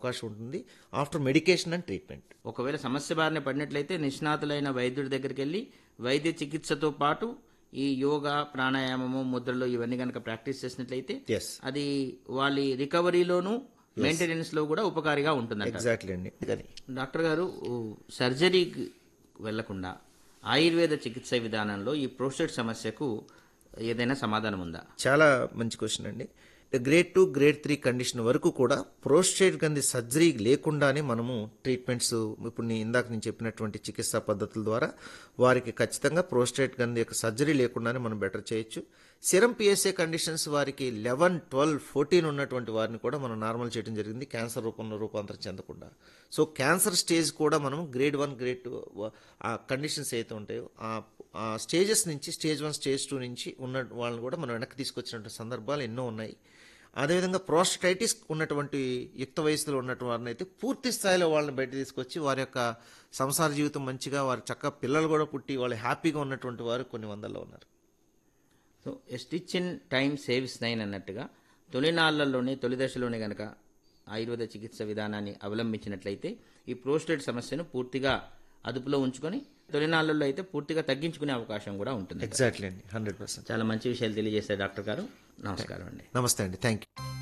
అవకాశం ఉంటుంది after medication and treatment ఒకవేళ సమస్య బారిన పడినట్లయితే నిష్ణాతులైన వైద్యుడి దగ్గరికి వెళ్ళి వైద్య చికిత్సతో పాటు ఈ యోగా ప్రాణాయామము ముద్రలు ఇవన్నీ కనుక ప్రాక్టీస్ చేసినట్లయితే ఎస్ అది వాళ్ళ రికవరీలోను మెయింటెనెన్స్ లో కూడా ఉపకారిగా ఉంటుందంట ఎగ్జాక్ట్లీ అండి కానీ డాక్టర్ గారు ఊ, సర్జరీకి వెళ్లకుండా ఆయుర్వేద చికిత్స విధానంలో ఈ ప్రోస్టేట్ సమస్యకు ఏదైనా సమాధానం ఉందా చాలా మంచి క్వశ్చన్ అండి grade two grade three condition వరకు కూడా ప్రోస్టేట్ గంది సర్జరీ లేకుండానే మనము ట్రీట్మెంట్స్ ఇప్పుడు నేను ఇందాక నేను చెప్పినటువంటి చికిత్సా పద్ధతుల ద్వారా వారికి ఖచ్చితంగా ప్రోస్టేట్ గంది యొక్క సర్జరీ లేకుండానే మనం బెటర్ చేయొచ్చు సిరం పిఎస్ఏ కండిషన్స్ వారికి లెవెన్ ట్వెల్వ్ ఫోర్టీన్ ఉన్నటువంటి వారిని కూడా మనం నార్మల్ చేయడం జరిగింది క్యాన్సర్ రూపంలో రూపాంతరం చెందకుండా సో క్యాన్సర్ స్టేజ్ కూడా మనం గ్రేడ్ వన్ గ్రేడ్ టూ ఆ కండిషన్స్ ఏదైతే ఉంటాయో ఆ ఆ స్టేజెస్ నుంచి స్టేజ్ వన్ స్టేజ్ టూ నుంచి ఉన్న వాళ్ళని కూడా మనం వెనక్కి తీసుకొచ్చినటువంటి సందర్భాలు ఎన్నో ఉన్నాయి అదేవిధంగా ప్రోస్టైటిస్ ఉన్నటువంటి యుక్త వయసులో ఉన్నటువంటి వారిని అయితే పూర్తి స్థాయిలో వాళ్ళని బయట తీసుకొచ్చి వారి యొక్క సంసార జీవితం మంచిగా వారి చక్కగా పిల్లలు కూడా పుట్టి వాళ్ళు హ్యాపీగా ఉన్నటువంటి వారు కొన్ని వందల్లో ఉన్నారు so stitch in time saves nine అన్నట్టుగా తొలినాళ్లలోనే తొలి దశలోనే గనక ఆయుర్వేద చికిత్స విధానాన్ని అవలంబించినట్లయితే ఈ ప్రోస్టేట్ సమస్యను పూర్తిగా అదుపులో ఉంచుకొని తొలినాళ్లలో అయితే పూర్తిగా తగ్గించుకునే అవకాశం కూడా ఉంటుంది ఎగ్జాక్ట్లీ అండి హండ్రెడ్ పర్సెంట్ చాలా మంచి విషయాలు తెలియజేశారు డాక్టర్ గారు నమస్కారం అండి నమస్తే అండి థ్యాంక్ యూ